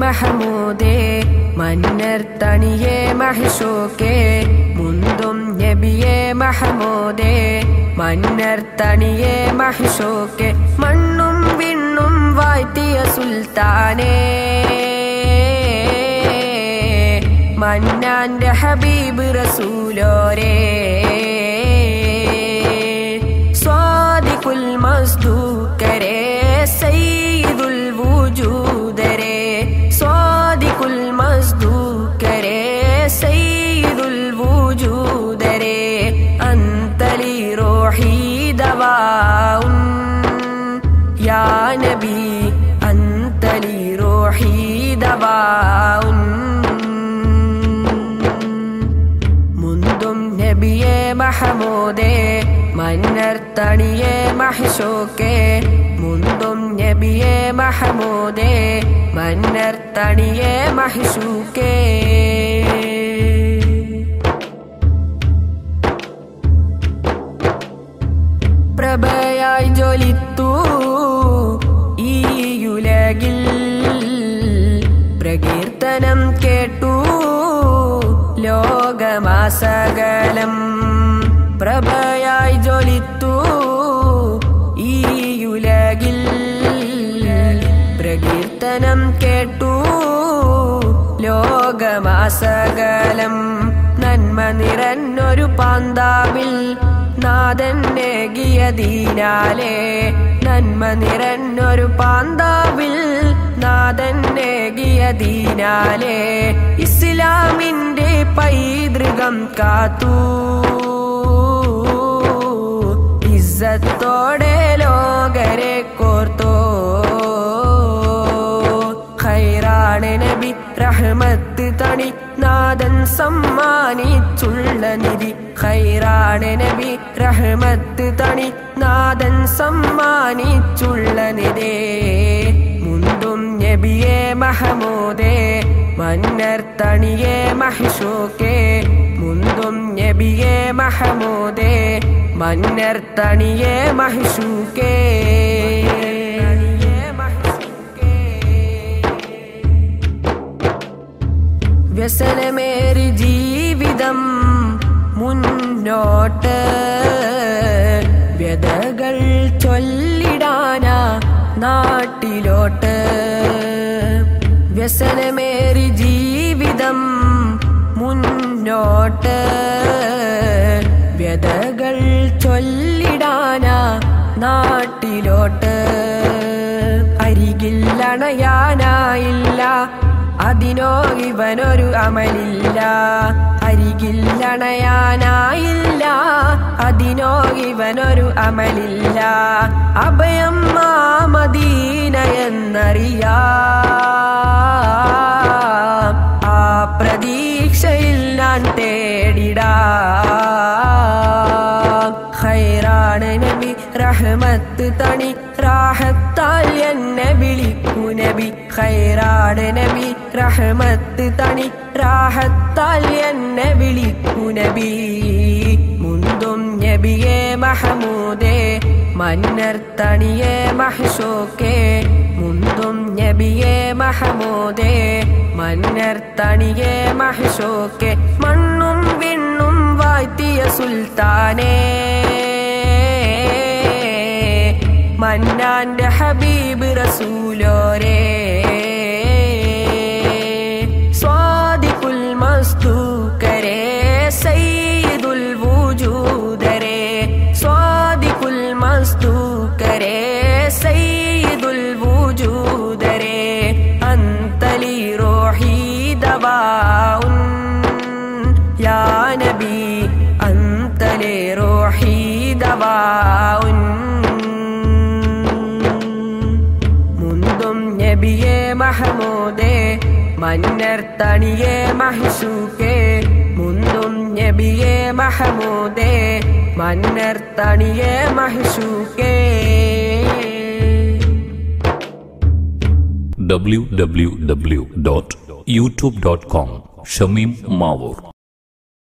മഹമൂദേ മന്നർ തണിയേ മഹിഷോക്കേ മുന്തും നബിയേ മഹമൂദേ മന്നർ തണിയേ മഹിഷോക്കേ മണ്ണും വിണ്ണും വാഴ്ത്തിയ സുൽത്താനേ മന്നാന്റെ ഹബീബ് റസൂലോരേ സ്വാദിഖുൽ മസ്ദൂക്കരേ സയ്യിദുൽ വൂജൂദരേ സ്വാദിഖുൽ മസ്ദൂക്കരേ സയ്യിദുൽ വൂജൂദരേ അന്തലി റോഹി ദവാഉൻ യാ നബി അന്തലി റോഹി ദവാഉൻ മുന്തും നബിയെ മഹമൂദേ മന്നർ തണിയെ മഹിഷോക്കേ മുന്തും നബിയെ മഹമൂദേ മന്നർ തണിയെ മഹിഷൂക്കേ പ്രഭയായി ജ്വലിത്തു ഈ യുലകിൽ പ്രകീർത്തനം കേട്ടു ലോകമാസകലം പ്രഭയായി ജ്വലിത്തു ഈ യുലകിൽ പ്രകീർത്തനം കേട്ടു ലോകമാസകലം നന്മ നിറഞ്ഞൊരു പാന്താവിൽ നാഥന്നേകിയതീനാലേ നന്മ നിറഞ്ഞൊരു പാന്താവിൽ നാഥന്നേകിയതീനാലേ ഇസ്ലാമിന്റെ പൈതൃകം കാത്തു ഇസ്സത്തോടെ ലോകരെ കോർത്തോ ഖൈറാണ് നബി റഹ്മത്ത് തണി നാദൻ സമ്മാനിച്ചുള്ള നിധി ഖൈറാണ് നബി റഹ്മത്ത് തണി നാദൻ സമ്മാനിച്ചുള്ള നിധേ മുന്തും നബിയെ മഹമൂദേ മന്നർ തണിയെ മഹിഷോക്കേ മുന്തും നബിയെ മഹമൂദേ മന്നർ തണിയെ മഹിഷൂക്കേ വ്യസനമേറി ജീവിതം മുന്നോട്ട് വ്യതകൾ ചൊല്ലിടാനാ നാട്ടിലോട്ട് വ്യസനമേറി ജീവിതം മുന്നോട്ട് വ്യതകൾ ചൊല്ലിടാനാ നാട്ടിലോട്ട് അരികിൽ അണയാനായില്ല അതിനോ ഇവനൊരു അമലില്ല അരികിൽ അണയാനായില്ല അതിനോ ഇവനൊരു അമലില്ല അഭയം ആ മദീന എന്നറിയാം ആ പ്രതീക്ഷയിൽ ഞാൻ തേടിടാം ഖൈറാണ് നബി റഹ്മത്ത് തണി റാഹത്താൽ എന്നെ വിളിക്കൂ നബി ഖൈറാണ് നബി റഹ്മത്ത് തണി റാഹത്താൽ എന്നെ വിളിക്കൂ നബി മുന്തും നബിയെ മഹമൂദേ മന്നർ തണിയെ മഹ്ഷോക്കേ മുന്തും നബിയെ മഹമൂദേ മന്നർ തണിയെ മഹ്ഷോക്കേ മണ്ണും വിണ്ണും വാഴ്ത്തിയ സുൽത്താനേ മന്നാന്റെ ഹബീബ് റസൂലോരേ സ്വാദിഖുൽ മസ്തൂക്കരേ സയ്യിദുൽ വൂജൂദരേ സ്വാദിഖുൽ മസ്തൂക്കരേ സയ്യിദുൽ വൂജൂദരേ അന്തലി റോഹി ദവാഉൻ യാ നബി അന്തലി റോഹി ദവാഉൻ മുന്തും നബിയെ മഹമൂദേ മന്നർ തണിയെ മഹിഷൂക്കേ മുന്തും നബിയെ മഹമൂദേ മന്നർ തണിയെ മഹിഷൂക്കേ www.youtube.com ഷമീം മാവൂർ